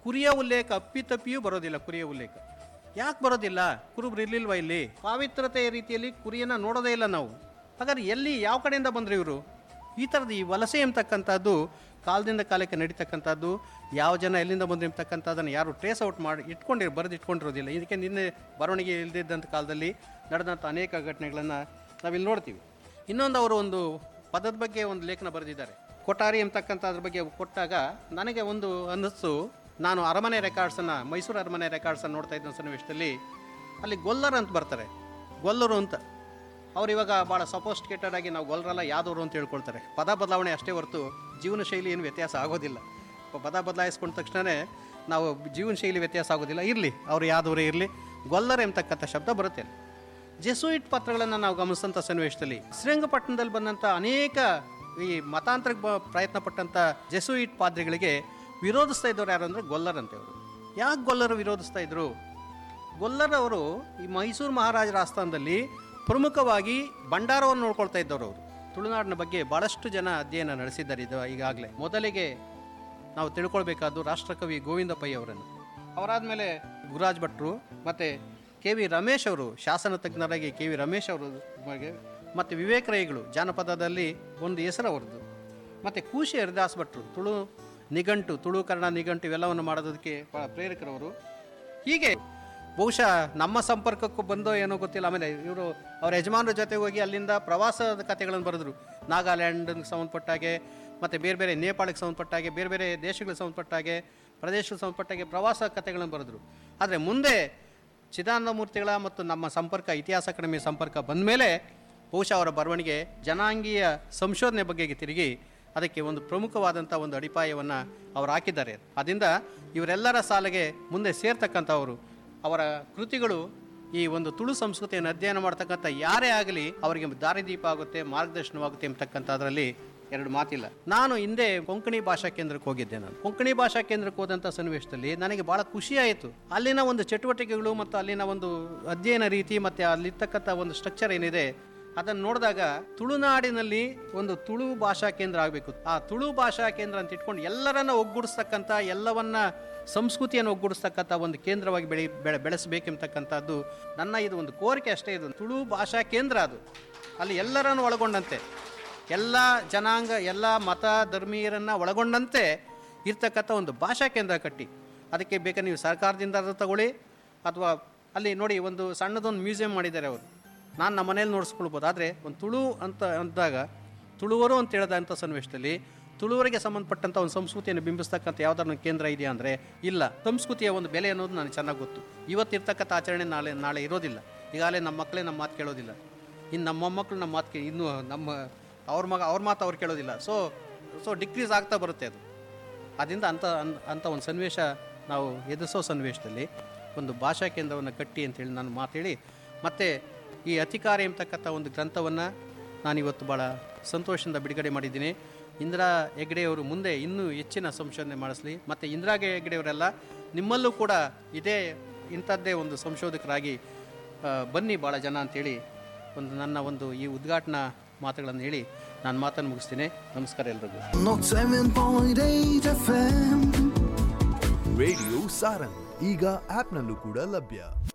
ಕುರಿಯ ಉಲ್ಲೇಖ ಅಪ್ಪಿತಪ್ಪಿಯೂ ಬರೋದಿಲ್ಲ ಕುರಿಯ ಉಲ್ಲೇಖ ಯಾಕೆ ಬರೋದಿಲ್ಲ ಕುರುಬ್ರು ಇರ್ಲಿಲ್ವಾ ಇಲ್ಲಿ ಪಾವಿತ್ರತೆಯ ರೀತಿಯಲ್ಲಿ ಕುರಿಯನ್ನ ನೋಡೋದೇ ಇಲ್ಲ ನಾವು ಹಾಗಾದ್ರೆ ಎಲ್ಲಿ ಯಾವ ಕಡೆಯಿಂದ ಬಂದ್ರು ಇವರು ಈ ಥರದ ಈ ವಲಸೆ ಎಂಬತಕ್ಕಂಥದ್ದು ಕಾಲದಿಂದ ಕಾಲಕ್ಕೆ ನಡೀತಕ್ಕಂಥದ್ದು ಯಾವ ಜನ ಎಲ್ಲಿಂದ ಬಂದ್ರು ಎಂಬತಕ್ಕಂಥದ್ದನ್ನು ಯಾರು ಟ್ರೇಸ್ ಔಟ್ ಮಾಡಿ ಇಟ್ಕೊಂಡಿರೋ ಬರೆದು ಇಟ್ಕೊಂಡಿರೋದಿಲ್ಲ ಇದಕ್ಕೆ ನಿನ್ನೆ ಬರವಣಿಗೆ ಇಲ್ಲದಿದ್ದಂಥ ಕಾಲದಲ್ಲಿ ನಡೆದಂಥ ಅನೇಕ ಘಟನೆಗಳನ್ನು ನಾವಿಲ್ಲಿ ನೋಡ್ತೀವಿ ಇನ್ನೊಂದು ಅವರು ಒಂದು ಪದದ ಬಗ್ಗೆ ಒಂದು ಲೇಖನ ಬರೆದಿದ್ದಾರೆ ಕೊಠಾರಿ ಎಂಬತಕ್ಕಂಥದ್ರ ಬಗ್ಗೆ ಕೊಟ್ಟಾಗ ನನಗೆ ಒಂದು ಅನ್ನಿಸ್ತು ನಾನು ಅರಮನೆ ರೆಕಾರ್ಡ್ಸನ್ನು ಮೈಸೂರು ಅರಮನೆ ರೆಕಾರ್ಡ್ಸನ್ನು ನೋಡ್ತಾ ಇದ್ದ ಸನ್ನಿವೇಶದಲ್ಲಿ ಅಲ್ಲಿ ಗೊಲ್ಲರ್ ಅಂತ ಬರ್ತಾರೆ ಗೊಲ್ಲರು ಅಂತ ಅವ್ರು ಇವಾಗ ಭಾಳ ಸಫೋಸ್ಟಿಕೇಟೆಡ್ ಆಗಿ ನಾವು ಗೊಲ್ಲರಲ್ಲ ಯಾವ್ದವರು ಅಂತ ಹೇಳ್ಕೊಳ್ತಾರೆ ಪದ ಬದಲಾವಣೆ ಅಷ್ಟೇ ಹೊರತು ಜೀವನ ಶೈಲಿ ಏನು ವ್ಯತ್ಯಾಸ ಆಗೋದಿಲ್ಲ ಪ- ಪದ ಬದಲಾಯಿಸ್ಕೊಂಡ ತಕ್ಷಣವೇ ನಾವು ಜೀವನ ಶೈಲಿ ವ್ಯತ್ಯಾಸ ಆಗೋದಿಲ್ಲ ಇರಲಿ ಅವ್ರು ಯಾವ್ದವರೇ ಇರಲಿ ಗೊಲ್ಲರ್ ಎಂಬತಕ್ಕಂಥ ಶಬ್ದ ಬರುತ್ತೆ ಅಲ್ಲಿ. ಜೆಸುಯಿಟ್ ಪತ್ರಗಳನ್ನು ನಾವು ಗಮನಿಸಿದಂಥ ಸನ್ನಿವೇಶದಲ್ಲಿ ಶ್ರೀರಂಗಪಟ್ಟಣದಲ್ಲಿ ಬಂದಂಥ ಅನೇಕ ಈ ಮತಾಂತರಕ್ಕೆ ಬ ಪ್ರಯತ್ನ ಪಟ್ಟಂಥ ಜೆಸುಯಿಟ್ ಪಾದ್ರಿಗಳಿಗೆ ವಿರೋಧಿಸ್ತಾ ಇದ್ದವ್ರು ಯಾರು ಅಂದರೆ ಗೊಲ್ಲರ್ ಅಂತ ಅವರು ಯಾಕೆ ಗೊಲ್ಲರು ವಿರೋಧಿಸ್ತಾ ಇದ್ರು ಗೊಲ್ಲರ್ ಅವರು ಈ ಮೈಸೂರು ಮಹಾರಾಜರ ಆಸ್ಥಾನದಲ್ಲಿ ಪ್ರಮುಖವಾಗಿ ಭಂಡಾರವನ್ನು ನೋಡ್ಕೊಳ್ತಾ ಇದ್ದವರು ಅವರು ತುಳುನಾಡಿನ ಬಗ್ಗೆ ಭಾಳಷ್ಟು ಜನ ಅಧ್ಯಯನ ನಡೆಸಿದ್ದಾರೆ ಇದು ಈಗಾಗಲೇ ಮೊದಲಿಗೆ ನಾವು ತಿಳ್ಕೊಳ್ಬೇಕಾದ್ದು ರಾಷ್ಟ್ರಕವಿ ಗೋವಿಂದ ಪೈ ಅವರನ್ನು ಅವರಾದಮೇಲೆ ಗುರುರಾಜ್ ಭಟ್ರು ಮತ್ತು ಕೆ ವಿ ರಮೇಶ್ ಅವರು ಶಾಸನ ತಜ್ಞರಾಗಿ ಕೆ ವಿ ರಮೇಶ್ ಅವರು ಬಗ್ಗೆ ಮತ್ತು ವಿವೇಕ್ ರೈಗಳು ಜಾನಪದದಲ್ಲಿ ಒಂದು ಹೆಸರು ಅವರದ್ದು ಮತ್ತು ಕೂಶಿ ಹರಿದಾಸ್ ಭಟ್ರು ತುಳು ನಿಘಂಟು ತುಳು ಕನ್ನಡ ನಿಘಂಟು ಇವೆಲ್ಲವನ್ನು ಮಾಡೋದಕ್ಕೆ ಭಾಳ ಪ್ರೇರಕರವರು ಹೀಗೆ ಬಹುಶಃ ನಮ್ಮ ಸಂಪರ್ಕಕ್ಕೂ ಬಂದೋ ಏನೋ ಗೊತ್ತಿಲ್ಲ ಆಮೇಲೆ ಇವರು ಅವ್ರ ಯಜಮಾನರ ಜೊತೆ ಹೋಗಿ ಅಲ್ಲಿಂದ ಪ್ರವಾಸದ ಕಥೆಗಳನ್ನು ಬರೆದ್ರು ನಾಗಾಲ್ಯಾಂಡ್ಗೆ ಸಂಬಂಧಪಟ್ಟ ಹಾಗೆ ಮತ್ತು ಬೇರೆ ಬೇರೆ ನೇಪಾಳಕ್ಕೆ ಸಂಬಂಧಪಟ್ಟ ಹಾಗೆ ಬೇರೆ ಬೇರೆ ದೇಶಗಳಿಗೆ ಸಂಬಂಧಪಟ್ಟ ಹಾಗೆ ಪ್ರದೇಶಕ್ಕೆ ಸಂಬಂಧಪಟ್ಟ ಹಾಗೆ ಪ್ರವಾಸ ಕಥೆಗಳನ್ನು ಬರೆದ್ರು ಆದರೆ ಮುಂದೆ ಚಿದಾನಂದ ಮೂರ್ತಿಗಳ ಮತ್ತು ನಮ್ಮ ಸಂಪರ್ಕ ಇತಿಹಾಸ ಅಕಾಡೆಮಿ ಸಂಪರ್ಕ ಬಂದ ಮೇಲೆ ಬಹುಶಃ ಅವರ ಬರವಣಿಗೆ ಜನಾಂಗೀಯ ಸಂಶೋಧನೆ ಬಗೆಗೆ ತಿರುಗಿ ಅದಕ್ಕೆ ಒಂದು ಪ್ರಮುಖವಾದಂಥ ಒಂದು ಅಡಿಪಾಯವನ್ನು ಅವರು ಹಾಕಿದ್ದಾರೆ ಅದರಿಂದ ಇವರೆಲ್ಲರ ಸಾಲಿಗೆ ಮುಂದೆ ಸೇರ್ತಕ್ಕಂಥವರು ಅವರ ಕೃತಿಗಳು ಈ ಒಂದು ತುಳು ಸಂಸ್ಕೃತಿಯನ್ನು ಅಧ್ಯಯನ ಮಾಡ್ತಕ್ಕಂಥ ಯಾರೇ ಆಗಲಿ ಅವರಿಗೆ ದಾರಿದೀಪ ಆಗುತ್ತೆ ಮಾರ್ಗದರ್ಶನವಾಗುತ್ತೆ ಎಂಬತಕ್ಕಂಥದ್ರಲ್ಲಿ ಎರಡು ಮಾತಿಲ್ಲ ನಾನು ಹಿಂದೆ ಕೊಂಕಣಿ ಭಾಷಾ ಕೇಂದ್ರಕ್ಕೆ ಹೋಗಿದ್ದೆ ನಾನು ಕೊಂಕಣಿ ಭಾಷಾ ಕೇಂದ್ರಕ್ಕೆ ಹೋದಂಥ ಸನ್ನಿವೇಶದಲ್ಲಿ ನನಗೆ ಭಾಳ ಖುಷಿಯಾಯಿತು ಅಲ್ಲಿನ ಒಂದು ಚಟುವಟಿಕೆಗಳು ಮತ್ತು ಅಲ್ಲಿನ ಒಂದು ಅಧ್ಯಯನ ರೀತಿ ಮತ್ತು ಅಲ್ಲಿರ್ತಕ್ಕಂಥ ಒಂದು ಸ್ಟ್ರಕ್ಚರ್ ಏನಿದೆ ಅದನ್ನು ನೋಡಿದಾಗ ತುಳುನಾಡಿನಲ್ಲಿ ಒಂದು ತುಳು ಭಾಷಾ ಕೇಂದ್ರ ಆಗಬೇಕು ಆ ತುಳು ಭಾಷಾ ಕೇಂದ್ರ ಅಂತ ಇಟ್ಕೊಂಡು ಎಲ್ಲರನ್ನ ಒಗ್ಗೂಡಿಸ್ತಕ್ಕಂಥ ಎಲ್ಲವನ್ನ ಸಂಸ್ಕೃತಿಯನ್ನು ಒಗ್ಗೂಡಿಸ್ತಕ್ಕಂಥ ಒಂದು ಕೇಂದ್ರವಾಗಿ ಬೆಳೆ ಬೆಳೆ ಬೆಳೆಸಬೇಕೆಂಬತಕ್ಕಂಥದ್ದು ನನ್ನ ಇದು ಒಂದು ಕೋರಿಕೆ ಅಷ್ಟೇ ಇದು ತುಳು ಭಾಷಾ ಕೇಂದ್ರ ಅದು ಅಲ್ಲಿ ಎಲ್ಲರನ್ನು ಒಳಗೊಂಡಂತೆ ಎಲ್ಲ ಜನಾಂಗ ಎಲ್ಲ ಮತ ಧರ್ಮೀಯರನ್ನು ಒಳಗೊಂಡಂತೆ ಇರ್ತಕ್ಕಂಥ ಒಂದು ಭಾಷಾ ಕೇಂದ್ರ ಕಟ್ಟಿ ಅದಕ್ಕೆ ಬೇಕಾದ್ರೆ ನೀವು ಸರ್ಕಾರದಿಂದ ಅದು ತಗೊಳ್ಳಿ ಅಥವಾ ಅಲ್ಲಿ ನೋಡಿ ಒಂದು ಸಣ್ಣದೊಂದು ಮ್ಯೂಸಿಯಂ ಮಾಡಿದ್ದಾರೆ ಅವರು ನಾನು ನಮ್ಮ ಮನೇಲಿ ನೋಡಿಸ್ಕೊಳ್ಬೋದು ಆದರೆ ಒಂದು ತುಳು ಅಂತ ಅಂದಾಗ ತುಳುವರು ಅಂತ ಹೇಳಿದಂಥ ಸನ್ನಿವೇಶದಲ್ಲಿ ತುಳುವರಿಗೆ ಸಂಬಂಧಪಟ್ಟಂಥ ಒಂದು ಸಂಸ್ಕೃತಿಯನ್ನು ಬಿಂಬಿಸ್ತಕ್ಕಂಥ ಯಾವ್ದಾದ್ರು ಒಂದು ಕೇಂದ್ರ ಇದೆಯಾ ಅಂದರೆ ಇಲ್ಲ ಸಂಸ್ಕೃತಿಯ ಒಂದು ಬೆಲೆ ಅನ್ನೋದು ನನಗೆ ಚೆನ್ನಾಗಿ ಗೊತ್ತು ಇವತ್ತಿರ್ತಕ್ಕಂಥ ಆಚರಣೆ ನಾಳೆ ನಾಳೆ ಇರೋದಿಲ್ಲ ಈಗಾಗಲೇ ನಮ್ಮ ಮಕ್ಕಳೇ ನಮ್ಮ ಮಾತು ಕೇಳೋದಿಲ್ಲ ಇನ್ನು ನಮ್ಮ ಮೊಮ್ಮಕ್ಕಳು ನಮ್ಮ ಮಾತು ಕೇ ಇನ್ನು ನಮ್ಮ ಅವ್ರ ಮಗ ಅವ್ರ ಮಾತು ಅವ್ರು ಕೇಳೋದಿಲ್ಲ ಸೊ ಸೊ ಡಿಕ್ರೀಸ್ ಆಗ್ತಾ ಬರುತ್ತೆ ಅದು ಅದರಿಂದ ಅಂಥ ಅನ್- ಅಂಥ ಒಂದು ಸನ್ನಿವೇಶ ನಾವು ಎದುರಿಸೋ ಸನ್ನಿವೇಶದಲ್ಲಿ ಒಂದು ಭಾಷಾ ಕೇಂದ್ರವನ್ನು ಕಟ್ಟಿ ಅಂತೇಳಿ ನಾನು ಮಾತೇಳಿ ಮತ್ತು ಈ ಅಧಿಕಾರ ಎಂಬತಕ್ಕಂಥ ಒಂದು ಗ್ರಂಥವನ್ನು ನಾನಿವತ್ತು ಭಾಳ ಸಂತೋಷದಿಂದ ಬಿಡುಗಡೆ ಮಾಡಿದ್ದೀನಿ ಇಂದಿರಾ ಹೆಗ್ಡೆಯವರು ಮುಂದೆ ಇನ್ನೂ ಹೆಚ್ಚಿನ ಸಂಶೋಧನೆ ಮಾಡಿಸ್ಲಿ ಮತ್ತು ಇಂದಿರಾ ಹೆಗ್ಡೆಯವರೆಲ್ಲ ನಿಮ್ಮಲ್ಲೂ ಕೂಡ ಇದೇ ಇಂಥದ್ದೇ ಒಂದು ಸಂಶೋಧಕರಾಗಿ ಆ, ಬನ್ನಿ ಭಾಳ ಜನ ಅಂತೇಳಿ ಒಂದು ನನ್ನ ಒಂದು ಈ ಉದ್ಘಾಟನಾ ಮಾತುಗಳನ್ನು ಹೇಳಿ ನಾನು ಮಾತನ್ನು ಮುಗಿಸ್ತೀನಿ ನಮಸ್ಕಾರ ಎಲ್ರಿಗೂ Not 7.8 FM. ರೇಡಿಯೋ ಸಾರಂಗ್ ಈಗ ಆಪ್ನಲ್ಲೂ ಕೂಡ ಲಭ್ಯ